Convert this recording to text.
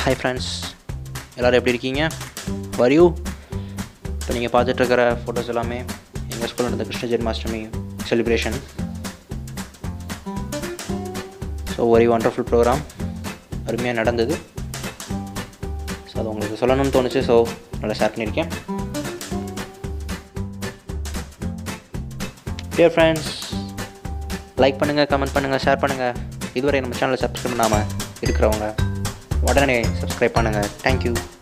hi friends எல்லோரும் எப்படி இருக்கீங்க வரியூ இப்போ நீங்கள் பார்த்துட்ருக்கிற ஃபோட்டோஸ் எல்லாமே எங்கள் ஸ்கூலில் நடந்த கிருஷ்ண ஜென்மாஷ்டமி செலிப்ரேஷன் ஸோ ஒரு ஒண்டர்ஃபுல் ப்ரோக்ராம் அருமையாக நடந்தது ஸோ அது உங்களுக்கு சொல்லணும்னு தோணுச்சு ஸோ நல்லா ஷேர் பண்ணியிருக்கேன் டியர் ஃப்ரெண்ட்ஸ் லைக் பண்ணுங்கள் கமெண்ட் பண்ணுங்கள் ஷேர் பண்ணுங்கள் இதுவரை நம்ம சேனலை சப்ஸ்கிரைப் பண்ணாமல் இருக்கிறவங்க உடனே சப்ஸ்கிரைப் பண்ணுங்கள் தேங்க்யூ